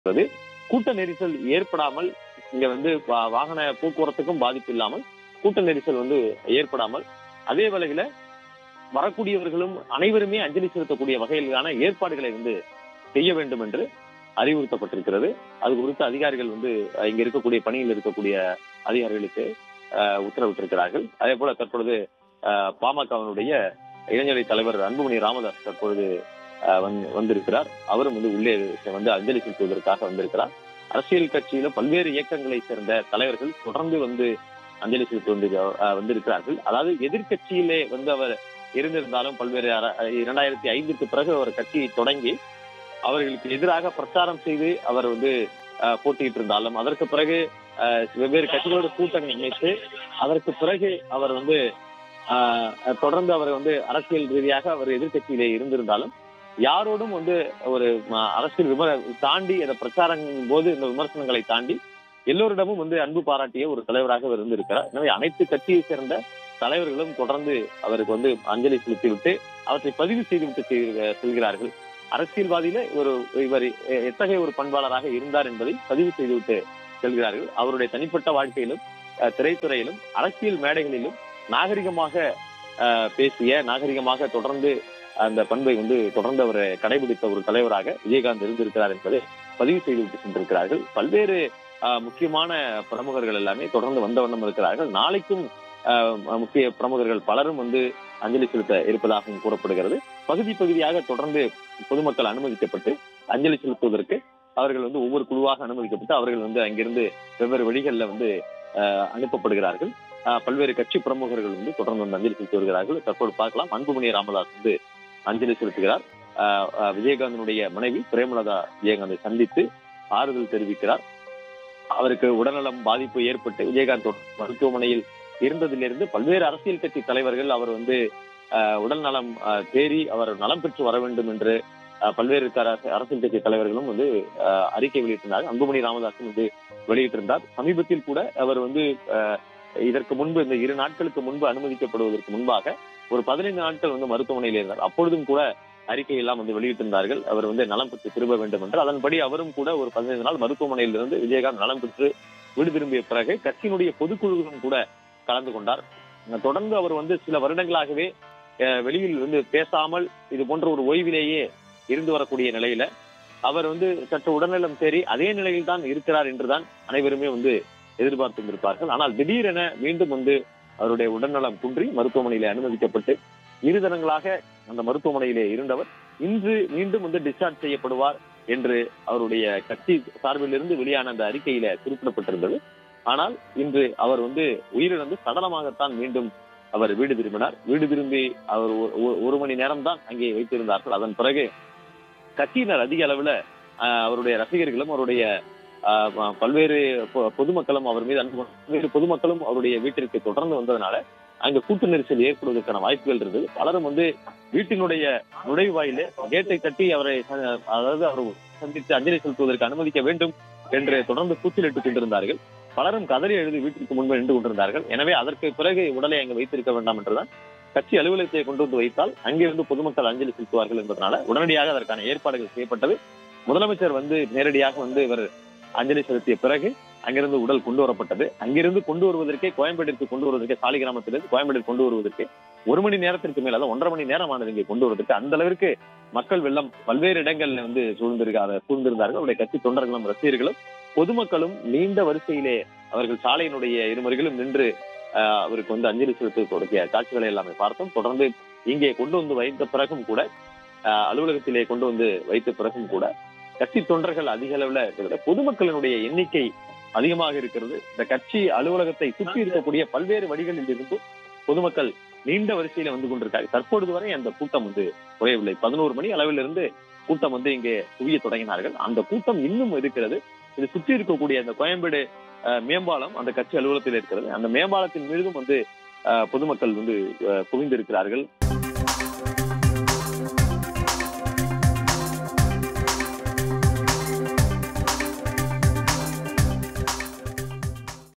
இருக்கிறது கூட்ட நெரிசல் ஏற்படாமல் இங்க வந்து வா- வாகன போக்குவரத்துக்கும் பாதிப்பு இல்லாமல் கூட்ட நெரிசல் வந்து ஏற்படாமல் அதே வேளையில வரக்கூடியவர்களும் அனைவருமே அஞ்சலி செலுத்தக்கூடிய வகையிலான ஏற்பாடுகளை வந்து செய்ய வேண்டும் என்று அறிவுறுத்தப்பட்டிருக்கிறது அது குறித்து அதிகாரிகள் வந்து அஹ், இங்க இருக்கக்கூடிய பணியில் இருக்கக்கூடிய அதிகாரிகளுக்கு அஹ், உத்தரவிட்டிருக்கிறார்கள் அதே போல தற்பொழுது அஹ், பாமகவினுடைய இளைஞரை தலைவர் அன்புமணி ராமதாஸ் தற்பொழுது அஹ், வந்து- வந்திருக்கிறார் அவரும் வந்து உள்ளே வந்து அஞ்சலி செலுத்துவதற்காக வந்திருக்கிறார் அரசியல் கட்சியில பல்வேறு இயக்கங்களை சேர்ந்த தலைவர்கள் தொடர்ந்து வந்து அஞ்சலி செலுத்த வந்து அஹ், வந்திருக்கிறார்கள் அதாவது எதிர்க்கட்சியிலே வந்து அவர் இருந்திருந்தாலும் பல்வேறு அர- இரண்டாயிரத்தி ஐந்துக்கு பிறகு அவர் கட்சியை தொடங்கி அவர்களுக்கு எதிராக பிரச்சாரம் செய்து அவர் வந்து அஹ், போட்டியிட்டு இருந்தாலும் அதற்கு பிறகு அஹ், வெவ்வேறு கட்சிகளோட கூட்டணி அமைத்து அதற்கு பிறகு அவர் வந்து அஹ், தொடர்ந்து அவர் வந்து அரசியல் ரீதியாக அவர் எதிர்க்கட்சியிலே இருந்திருந்தாலும் யாரோடும் வந்து ஒரு ம, அரசியல் விமர தாண்டி அந்த பிரச்சாரங்களின் போது இந்த விமர்சனங்களை தாண்டி எல்லோரிடமும் வந்து அன்பு பாராட்டிய ஒரு தலைவராக அவர் இருந்திருக்கிறார் எனவே அனைத்து கட்சியை சேர்ந்த தலைவர்களும் தொடர்ந்து அவருக்கு வந்து அஞ்சலி செலுத்திவிட்டு அவற்றை பதிவு செய்துவிட்டு செல்~ செல்கிறார்கள் அரசியல்வாதியில ஒரு இவர் எ- எத்தகைய ஒரு பண்பாளராக இருந்தார் என்பதை பதிவு செய்துவிட்டு செல்கிறார்கள் அவருடைய தனிப்பட்ட வாழ்க்கையிலும் அஹ், திரைத்துறையிலும் அரசியல் மேடைகளிலும் நாகரிகமாக அஹ், பேசிய நாகரிகமாக தொடர்ந்து அந்த பண்பை வந்து தொடர்ந்து அவர் கடைபிடித்த ஒரு தலைவராக விஜயகாந்த் இருந்திருக்கிறார் என்பதை பதிவு செய்துவிட்டு சென்றிருக்கிறார்கள் பல்வேறு அஹ், முக்கியமான பிரமுகர்கள் எல்லாமே தொடர்ந்து வந்த வண்ணம் இருக்கிறார்கள் நாளைக்கும் அஹ், முக்கிய பிரமுகர்கள் பலரும் வந்து அஞ்சலி செலுத்த இருப்பதாகவும் கூறப்படுகிறது பகுதி பகுதியாக தொடர்ந்து பொதுமக்கள் அனுமதிக்கப்பட்டு அஞ்சலி செலுத்துவதற்கு அவர்கள் வந்து ஒவ்வொரு குழுவாக அனுமதிக்கப்பட்டு அவர்கள் வந்து அங்கிருந்து வெவ்வேறு வழிகளில் வந்து அஹ், அனுப்பப்படுகிறார்கள் அஹ், பல்வேறு கட்சி பிரமுகர்கள் வந்து தொடர்ந்து வந்து அஞ்சலி செலுத்தி வருகிறார்கள் தற்போது பார்க்கலாம் அன்புமணி ராமதாஸ் வந்து அஞ்சலி செலுத்துகிறார் அஹ், அஹ், விஜயகாந்தனுடைய மனைவி பிரேமலதா விஜயகாந்தை சந்தித்து ஆறுதல் தெரிவிக்கிறார் அவருக்கு உடல்நலம் பாதிப்பு ஏற்பட்டு விஜயகாந்த் மருத்துவமனையில் இருந்ததிலிருந்து பல்வேறு அரசியல் கட்சி தலைவர்கள் அவர் வந்து அஹ், உடல் நலம் அஹ், தேறி அவர் நலம் பெற்று வர வேண்டும் என்று அஹ், பல்வேறு கர- அரசியல் கட்சி தலைவர்களும் வந்து அஹ், அறிக்கை வெளியிட்டிருந்தார் அன்புமணி ராமதாஸும் வந்து வெளியிட்டிருந்தார் சமீபத்தில் கூட அவர் வந்து அஹ், இதற்கு முன்பு இந்த இரு நாட்களுக்கு முன்பு அனுமதிக்கப்படுவதற்கு முன்பாக ஒரு பதினைந்து நாட்கள் வந்து மருத்துவமனையில் இருந்தார் அப்பொழுதும் கூட அறிக்கை எல்லாம் வந்து வெளியிட்டிருந்தார்கள் அவர் வந்து நலம் பெற்று திரும்ப வேண்டும் என்று அதன்படி அவரும் கூட ஒரு பதினைந்து நாள் மருத்துவமனையில் இருந்து விஜயகாந்த் நலம் பெற்று வீடு திரும்பிய பிறகு கட்சியினுடைய பொதுக்குழுவிலும் கூட கலந்து கொண்டார் தொடர்ந்து அவர் வந்து சில வருடங்களாகவே அஹ், வெளியில் வந்து பேசாமல் இது போன்ற ஒரு ஓய்விலேயே இருந்து வரக்கூடிய நிலையில அவர் வந்து சற்று உடல்நலம் தேறி அதே நிலையில் தான் இருக்கிறார் என்றுதான் அனைவருமே வந்து எதிர்பார்த்து இருப்பார்கள் ஆனால் திடீரென மீண்டும் வந்து அவருடைய உடல்நலம் குன்றி மருத்துவமனையிலே அனுமதிக்கப்பட்டு இரு தினங்களாக அந்த மருத்துவமனையிலே இருந்தவர் இன்று மீண்டும் வந்து டிஸ்சார்ஜ் செய்யப்படுவார் என்று அவருடைய கட்சி சார்பிலிருந்து வெளியான அந்த அறிக்கையில குறிப்பிடப்பட்டிருந்தது ஆனால் இன்று அவர் வந்து உயிரிழந்து சடலமாகத்தான் மீண்டும் அவர் வீடு திரும்பினார் வீடு திரும்பி அவர் ஒரு- ஒரு- ஒரு மணி நேரம் தான் அங்கே வைத்திருந்தார்கள் அதன் பிறகு கட்சியினர் அதிக அளவுல ஆஹ், அவருடைய ரசிகர்களும் அவருடைய ஆஹ், ப- பல்வேறு பொ- பொதுமக்களும் அவர் மீது அன்பு கொண்ட பல்வேறு பொதுமக்களும் அவருடைய வீட்டிற்கு தொடர்ந்து வந்ததுனால அங்க கூட்ட நெரிசல் ஏற்படுவதற்கான வாய்ப்புகள் இருந்தது பலரும் வந்து வீட்டினுடைய நுழைவாயிலே கேட்டை தட்டி அவரை ச- அதாவது அவர் சந்தித்து அஞ்சலி செலுத்துவதற்கு அனுமதிக்க வேண்டும் என்று தொடர்ந்து கூச்சலிட்டுக் கொண்டிருந்தார்கள் பலரும் கதறி எழுதி வீட்டிற்கு முன்பு நின்று கொண்டிருந்தார்கள் எனவே அதற்கு பிறகு உடலை அங்கு வைத்திருக்க வேண்டாம் என்றுதான் கட்சி அலுவலகத்தை கொண்டு வந்து வைத்தால் அங்கிருந்து பொதுமக்கள் அஞ்சலி செலுத்துவார்கள் என்பதனால உடனடியாக அதற்கான ஏற்பாடுகள் செய்யப்பட்டது முதலமைச்சர் வந்து நேரடியாக வந்து இவர் அஞ்சலி செலுத்திய பிறகு அங்கிருந்து உடல் கொண்டு வரப்பட்டது அங்கிருந்து கொண்டு வருவதற்கே கோயம்பேட்டிற்கு கொண்டு வருவதற்கே சாலி கிராமத்திலிருந்து கோயம்பேடு கொண்டு வருவதற்கு ஒரு மணி நேரத்திற்கு மேல அதாவது ஒன்றரை மணி நேரம் ஆனது இங்கே கொண்டு வருவதற்கு அந்த அளவிற்கு மக்கள் வெள்ளம் பல்வேறு இடங்கள்ல வந்து சூழ்ந்திருக்க சூழ்ந்திருந்தார்கள் அவருடைய கட்சி தொண்டர்களும் ரசிகர்களும் பொதுமக்களும் நீண்ட வரிசையிலே அவர்கள் சாலையினுடைய இருமருகிலும் நின்று ஆஹ், அவருக்கு வந்து அஞ்சலி செலுத்தக்கூடிய காட்சிகளை எல்லாமே பார்த்தோம் தொடர்ந்து இங்கே கொண்டு வந்து வைத்த பிறகும் கூட ஆஹ், அலுவலகத்திலே கொண்டு வந்து வைத்த பிறகும் கூட கட்சி தொண்டர்கள் அதிக அளவுல இருக்கிறது பொதுமக்களினுடைய எண்ணிக்கை அதிகமாக இருக்கிறது இந்த கட்சி அலுவலகத்தை சுற்றி இருக்கக்கூடிய பல்வேறு வழிகளில் இருந்து பொதுமக்கள் நீண்ட வரிசையில வந்து கொண்டிருக்காங்க தற்பொழுது வரை அந்த கூட்டம் வந்து குறையவில்லை பதினோரு மணி அளவில் இருந்து கூட்டம் வந்து இங்கே குவிய தொடங்கினார்கள் அந்த கூட்டம் இன்னும் இருக்கிறது இது சுற்றி இருக்கக்கூடிய அந்த கோயம்பேடு அஹ், மேம்பாலம் அந்த கட்சி அலுவலகத்தில் இருக்கிறது அந்த மேம்பாலத்தின் மீதும் வந்து அஹ், பொதுமக்கள் வந்து அஹ், குவிந்திருக்கிறார்கள்